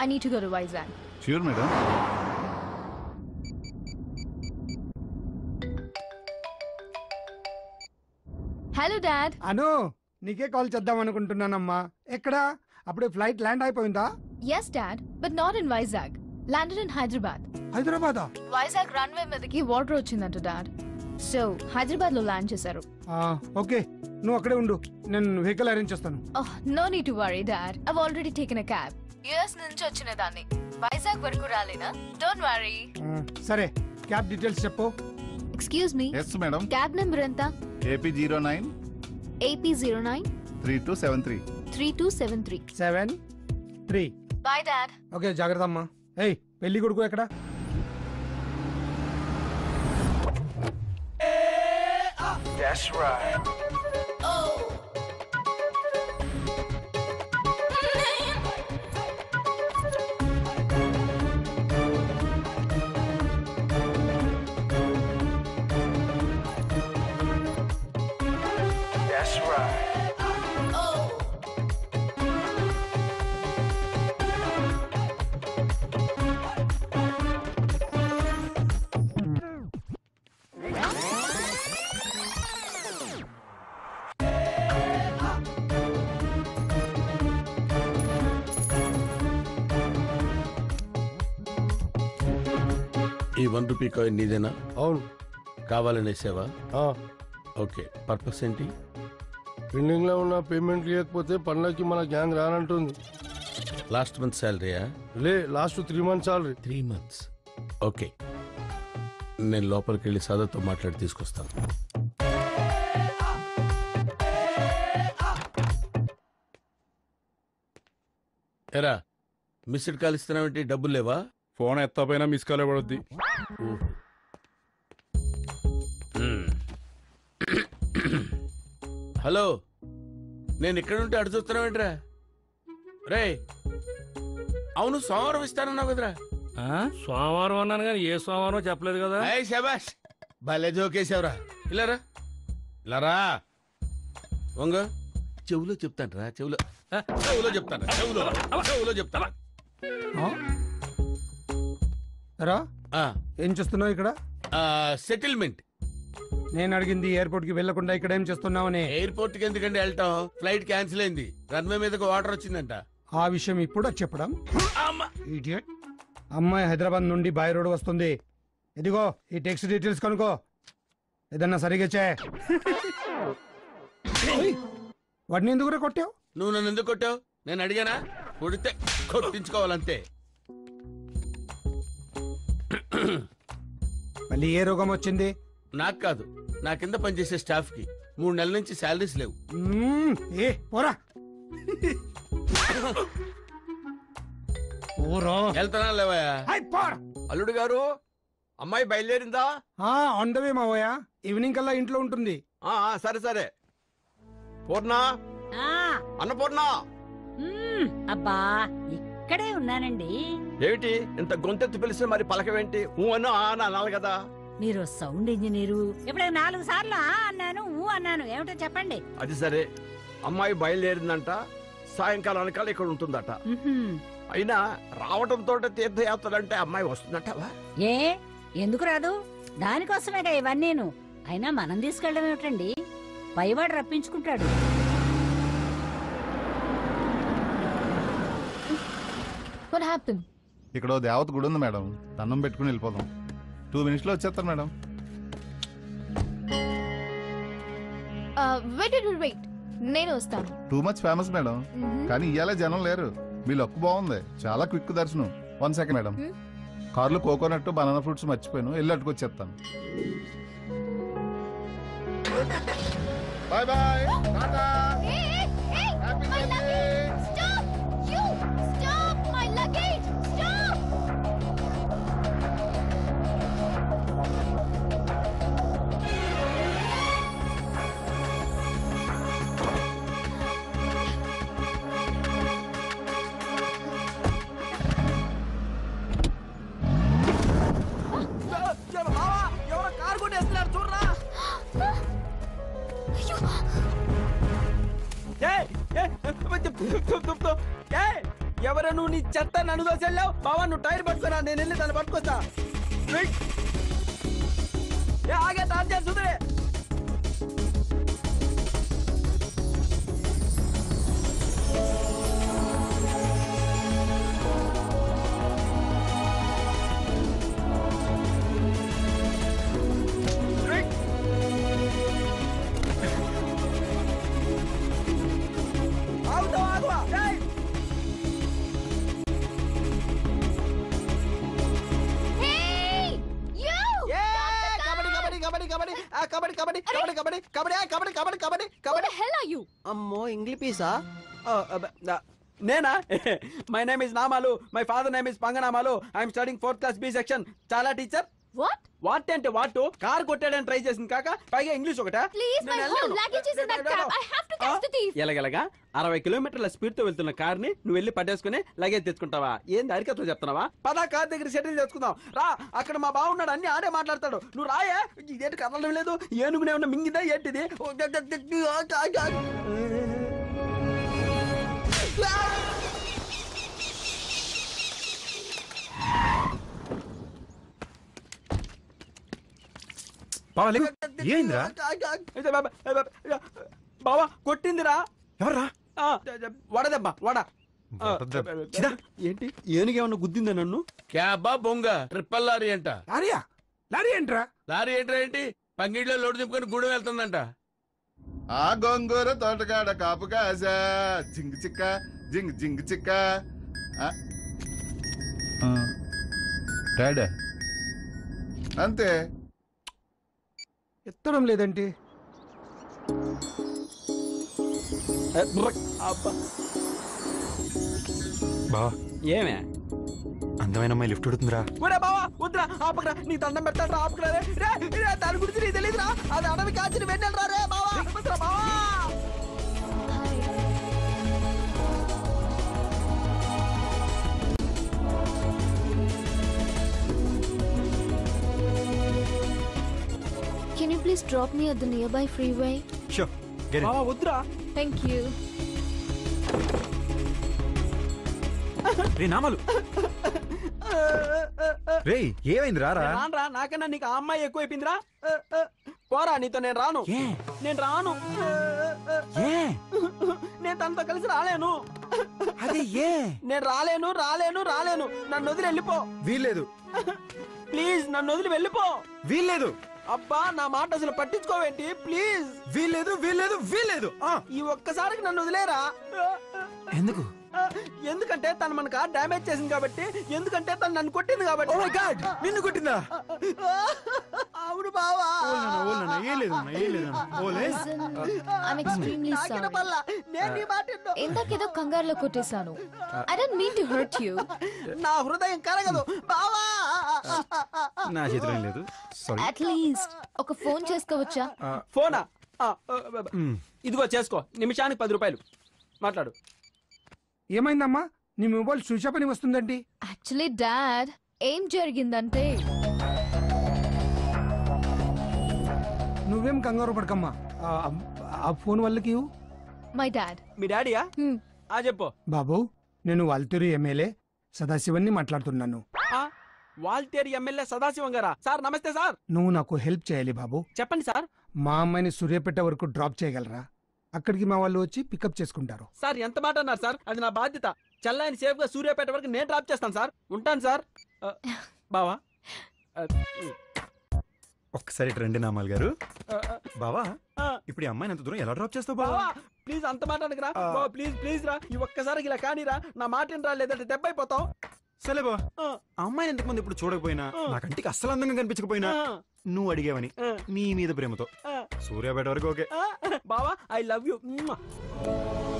I need to go to Vizag. Sure madam Hello, Dad. Anu నీకే call చేద్దాం అనుకుంటున్నానమ్మా ఎక్కడా అప్పుడే ఫ్లైట్ ల్యాండ్ అయిపోయిందా Yes, Dad, but not in Vizag. Landed in Hyderabad. హైదరాబాదా Vizag runway మీదకి వాటర్ వచ్చిందంట డాడ్ సో హైదరాబాద్ లో ల్యాండ్ చేశారు ఆ, ఓకే నువ్వు అక్కడే ఉండు నేను వెహికల్ అరేంజ్ చేస్తాను no need to worry dad I've already taken a cab US నుంచి వచ్చిన దాన్ని వైజాగ్ వరకు రాలేనా డోంట్ వరీ ఆ, సరే క్యాబ్ డీటెయిల్స్ చెప్పు excuse me yes madam cab number ఎంత AP zero nine AP zero nine three two seven three three two seven three seven three bye dad okay జాగ్రత్త అమ్మా ఏయ్ పెళ్లి కొడుకు ఎక్కడ ఈ వన్ రూపీ కాయిన్ నీదేనా అవును కావాలనేసావా ఆ, ఓకే పర్పస్ ఏంటి పెండింగ్ లో ఉన్న పేమెంట్ లేకపోతే పనులకి మన గ్యాంగ్ రానంటుంది లాస్ట్ మంత్ శాలరీయా లే last three months salary three months okay నేను లోపలికి వెళ్ళి సాదాతో మాట్లాడి తీసుకొస్తాను ఎరా మిస్డ్ కాల్ ఇస్తున్నావేంటి డబ్బులు లేవా ఫోన్ ఎత్తపోయినా మిస్ కాల్ పడుద్ది ఓహో. మ్మ్. హలో నేను ఇక్కడ ఉంటే అడు చూస్తున్నావేంట్రా రే అవును సోమవారం ఇస్తానన్నావు కదరా సోమవారం అన్నాను కానీ ఏ సోమవారం చెప్పలేదు కదా ఏయ్ శబాష్ భలే జోకేశావురా ఇలారా ఇలారా వంగ చెవులో చెప్తాను రా చెవులో ఆ, చెవులో చెప్తాను చెవులో చెవులో చెప్తాను రా ఆ, ఏం చేస్తున్నావు ఇక్కడ ఆ, సెటిల్మెంట్ నేను అడిగింది ఎయిర్పోర్ట్ కి వెళ్లకుండా ఇక్కడ ఏం చేస్తున్నావని ఎయిర్పోర్ట్ కి ఎందుకండి వెళ్తాం ఫ్లైట్ క్యాన్సిల్ అయింది రన్వే మీదకి వాటర్ వచ్చిందంట ఆ విషయం ఇప్పుడు చెప్పడం Idiot. అమ్మాయి హైదరాబాద్ నుండి బాయ్ రోడ్ వస్తుంది ఇదిగో ఈ టెక్స్ట్ డీటెయిల్స్ కనుకో ఏదన్నా సరిగా చే ఓయ్, వాడిని ఎందుకు కొట్టావు నువ్వు నన్ను ఎందుకు కొట్టావు నేను అడిగానా కొడితే కొట్టించుకోవాలంతే మళ్ళీ ఏ రోగం వచ్చింది నాకు కాదు నా కింద పనిచేసే స్టాఫ్ కి మూడు నెలల నుంచి శాలరీస్ లేవు మ్మ్, ఏ పోరా పోరా వెళ్తానా లేవా హై, పోరా అల్లుడు గారు అమ్మాయి బయలుదేరిందా ఆన్ ద వే మావయ్య ఈవినింగ్ కల్లా ఇంట్లో ఉంటుంది ఆ, ఆ, సరే సరే పూర్ణ ఆ అన్నపూర్ణ మ్మ్, అబ్బా ఇక్కడే ఉన్నానండి ఏమిటి ఇంత గొంతెత్తి పిలిస్తే మరి పలకవేంటి ఊ అన్నా ఆ అన్నా అనాలి కదా మీరు సౌండ్ ఇంజనీరు ఇప్పుడు నాలుగు సార్లు ఆ అన్నాను ఊ అన్నాను ఏమిటో చెప్పండి అది సరే అమ్మాయి బయలుదేరిందంట సాయంకాలానికల్లా ఇక్కడ ఉంటుందట మ్హూ. అయినా రావడంతో తీర్థయాత్రలంటే అమ్మాయి వస్తుందటవా ఏ ఎందుకు రాదు దానికోసమేగా ఇవన్నీను అయినా మనం తీసుకెళ్ళడం ఏమిటండి పైవాడు రప్పించుకుంటాడు వాట్ హ్యాపెన్ ఇక్కడ ఓ దేవత గుడి ఉంది మేడం దండం పెట్టుకుని వెళ్ళిపోదాం టూ మినిట్స్ లో వచ్చేస్తారు మేడం వెయిట్ వెయిట్ నేను వస్తాను too much famous madam Mhm. కానీ ఇవాళ జనం లేరు మీ లక్ బాగుంది చాలా క్విక్ దర్శనం వన్ సెకండ్ మేడం Hmm. కార్లో కోకోనట్ బనానా ఫ్రూట్స్ మర్చిపోయాను వెళ్ళి అట్టుకొచ్చేస్తాను bye bye Hey, hey, hey! My luggage! Stop! You! Stop! My luggage! Stop! ఎవరో కారు కొట్టేస్తున్నారు చూడరా అయ్యో! నీ చెత్త నన్ను దోసి వెళ్ళావు బావా నువ్వు టైర్ పట్టుకురా నేను వెళ్ళి దాన్ని పట్టుకొస్తా వెయ్. ఏ ఆగే తాను చేసి సుధరే ఆగుతావా ఆగువా ఏయ్ Hey! You! ఏ కబడ్డీ కబడ్డీ కబడ్డీ కబడ్డీ ఆ కబడ్డీ కబడ్డీ కబడ్డీ కబడ్డీ కబడ్డీ ఆ, kabaddi kabaddi kabaddi Who kabaddi the hell are you? అమ్మో ఇంగ్లీష్ పీసా నేనా మై నేమ్ ఇస్ నామాలు మై ఫాదర్ నేమ్ ఇస్ పంగనామాలు I'm studying fourth class B section చాలా టీచర్ What? వాట్ అంటే వాట్ కార్ కొట్టాడని ట్రై చేసింది కాక పైగా ఇంగ్లీష్ ఒకటా Please, my whole luggage is in that cab. I have to catch the thief. ఎలాగెలగా అరవై కిలోమీటర్ల స్పీడ్ తో వెళ్తున్న కార్ ని నువ్వు వెళ్ళి పట్టేసుకుని లగేజ్ తెచ్చుకుంటావా ఏంది అరికతో చెప్తున్నావా పదా కార్ దగ్గర సెటిల్ చేసుకుందాం రా అక్కడ మా బావున్నాడు అన్ని ఆడే మాట్లాడతాడు నువ్వు రాయే ఇదేంటి కదలడం లేదు ఏనుగునే ఉన్న మింగిదా ఏంటిది ఓ, గ, గ, గ, గ, ఆ, గ, గ. ఏంద్రా అయితే బాబా, ఏ బాబా, బావా కొట్టిందిరా ఎవర్రా ఆ, వడదబ్బా వడ ఆ, వడదెబ్బ. చిదా. ఏంటి ఏనుగేమన్నా గుద్దిందా నన్ను క్యాబా బొంగ ట్రిప్పల్ లారీ అంట లారీయా లారీ ఏంట్రా లారీ ఏంట్రా ఏంటి పంగిట్లో లోడ్ దింపుకొని గూడెం వెళ్తుందంట ఆ గొంగూర తోటకాడ కాపు కాసా జింగ్ చిక్క జింగ్ జింగ్ చిక్క ఆ. ఆ. డాడా అంతే ఎత్తడం లేదంటే ఏ, బ్రక్. అబ్బా. బా ఏమే అందమైన అమ్మాయి లిఫ్ట్ అడుగుతుందిరా ఒరే బావా వద్దురా ఆపకరా నీ దండం పెడతాడు ఆపకరా రే రే, రే దాని గురించి నీకు తెలియదురా అది అడవి కాచిన వెన్నెలరా రే బావా వద్దురా బావా Can you please drop me at the nearby freeway? షో గెట్ బావా వద్దురా Thank you. రే నామాలు రే ఏమైంది రారా రానరా నాకన్నా నీకు ఆ అమ్మాయి ఎక్కువైపోయిందిరా ఏ, ఏ, పోరా నీతో నేను రాను ఏ నేను రాను ఏ, ఏ, ఏ నేను తనతో కలిసి రాలేను అదే ఏ నేను రాలేను రాలేను రాలేను నన్ను వదిలి వెళ్ళిపో వీల్లేదు ప్లీజ్ నన్ను వదిలి వెళ్ళిపో వీల్లేదు అబ్బా నా మాట అసలు పట్టించుకోవేంటి ప్లీజ్ వీల్లేదు వీల్లేదు వీల్లేదు ఆ, ఈ ఒక్కసారికి నన్ను వదిలేరా ఎందుకు ఎందుకంటే తను మన కార్ డ్యామేజ్ చేసింది కాబట్టి ఎందుకంటే తను నన్ను కొట్టింది కాబట్టి ఓ మై గాడ్ నిన్ను కొట్టిందా అవును బావా Listen, I'm extremely నాకిన sorry. పల్ల నేను నీ మాట విన్ను. ఇందాకేదో కంగారులో కొట్టేశాను I don't mean to hurt you నా హృదయం కరగదు బావా నా చేతిలో ఏం లేదు సారీ అట్లీస్ట్ ఒక ఫోన్ చేసుకోవచ్చా ఫోనా ఆ, ఆ, ఆ, ఇదిగో చేసుకో నిమిషానికి పది రూపాయలు మాట్లాడు ఏమైందమ్మా నీ మొబైల్ స్విచ్ ఆఫ్ అని వస్తుందండి యాక్చువల్లీ డాడ్ ఏం జరిగిందంటే నువ్వేం కంగారు పడకమ్మా ఆ- ఆ ఫోన్ వాళ్ళకి ఇవ్వు. మై డాడ్ మీ డాడీయా ఆ చెప్పు బాబు నేను వాల్తూరి ఎమ్మెల్యే సదాశివన్ని మాట్లాడుతున్నాను ఆ, వాల్తేరు ఎమ్మెల్యే సదాశివం గారా సార్ నమస్తే సార్ నువ్వు నాకు హెల్ప్ చేయాలి బాబు చెప్పండి సార్ మా అమ్మాయిని సూర్యాపేట వరకు డ్రాప్ చేయగలరా అక్కడికి మా వాళ్ళు వచ్చి పికప్ చేసుకుంటారు సార్ ఎంత మాట అన్నారు సార్ అది నా బాధ్యత చెల్లాయిని సేఫ్ గా సూర్యాపేట వరకు నేను డ్రాప్ చేస్తాను సార్ ఉంటాను సార్ ఆ, బావా ఆ, ఒక్కసారి ఇటు రండి నామాల్ గారు ఆ, ఆ, బావా ఆ. ఇప్పుడు ఈ అమ్మాయిని అంత దూరం ఎలా డ్రాప్ చేస్తావు బావా బావా ప్లీజ్ అంత మాట అనకురా ఆ. బావా ప్లీజ్ ప్లీజ్ రా ఈ ఒక్కసారికి ఇలా కానీరా నా మాట రా లేదంటే దెబ్బ అయిపోతావు సరే బా ఆ, ఆ అమ్మాయిని ఇంతకు ముందు ఇప్పుడు చూడకపోయినా ఆ. నా కంటికి అస్సలు అందంగా కనిపించకపోయినా ఆ, నువ్వు అడిగేవని ఆ, నీ మీద ప్రేమతో ఆ, సూర్యాపేట వరకు ఓకే ఆ. బావా ఐ లవ్ యూ